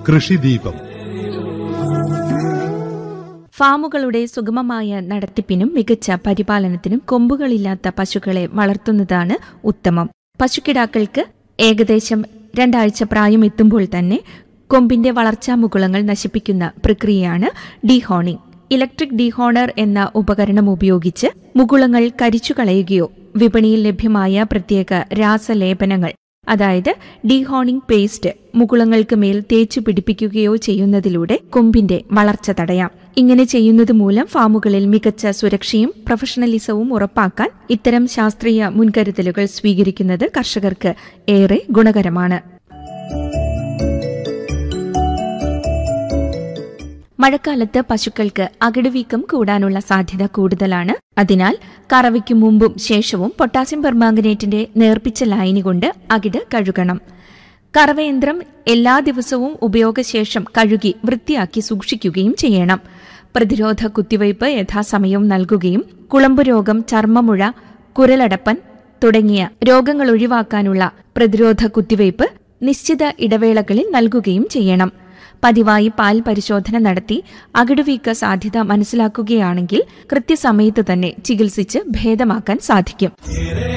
കൃഷിദീപം ഫാമുകളുടെ സുഗമമായ നടത്തിപ്പിനും മികച്ച പരിപാലനത്തിനും കൊമ്പുകളില്ലാത്ത പശുക്കളെ വളർത്തുന്നതാണ് ഉത്തമം പശുക്കിടാക്കൾക്ക് ഏകദേശം രണ്ടാഴ്ച പ്രായം എത്തുമ്പോൾ തന്നെ കൊമ്പിന്റെ വളർച്ചാ മുകുളങ്ങൾ നശിപ്പിക്കുന്ന പ്രക്രിയയാണ് ഡീഹോണിംഗ് ഇലക്ട്രിക് ഡീഹോണർ എന്ന ഉപകരണം ഉപയോഗിച്ച് മുകുളങ്ങൾ കരിച്ചു കളയുകയോ വിപണിയിൽ ലഭ്യമായ പ്രത്യേക രാസലേപനങ്ങൾ അതായത് ഡീഹോണിംഗ് പേസ്റ്റ് മുകുളങ്ങൾക്ക് മേൽ തേച്ചു പിടിപ്പിക്കുകയോ ചെയ്യുന്നതിലൂടെ കൊമ്പിന്റെ വളർച്ച തടയാം ഇങ്ങനെ ചെയ്യുന്നത് മൂലം ഫാമുകളിൽ മികച്ച സുരക്ഷയും പ്രൊഫഷണലിസവും ഉറപ്പാക്കാൻ ഇത്തരം ശാസ്ത്രീയ മുൻകരുതലുകൾ സ്വീകരിക്കുന്നത് കർഷകർക്ക് ഏറെ ഗുണകരമാണ് മഴക്കാലത്ത് പശുക്കൾക്ക് അകിടുവീക്കം കൂടാനുള്ള സാധ്യത കൂടുതലാണ് അതിനാൽ കറവയ്ക്കു മുമ്പും ശേഷവും പൊട്ടാസ്യം പെർമാംഗനേറ്റിന്റെ നേർപ്പിച്ച ലൈനി കൊണ്ട് അകിട് കഴുകണം കറവയന്ത്രം എല്ലാ ദിവസവും ഉപയോഗശേഷം കഴുകി വൃത്തിയാക്കി സൂക്ഷിക്കുകയും ചെയ്യണം പ്രതിരോധ കുത്തിവയ്പ് യഥാസമയം നൽകുകയും കുളമ്പു രോഗം ചർമ്മമുഴ കുരലടപ്പൻ തുടങ്ങിയ രോഗങ്ങൾ ഒഴിവാക്കാനുള്ള പ്രതിരോധ കുത്തിവയ്പ് നിശ്ചിത ഇടവേളകളിൽ നൽകുകയും ചെയ്യണം പതിവായി പാൽ പരിശോധന നടത്തി അകിടുവീക്ക സാധ്യത മനസ്സിലാക്കുകയാണെങ്കിൽ കൃത്യസമയത്ത് തന്നെ ചികിത്സിച്ച് ഭേദമാക്കാൻ സാധിക്കും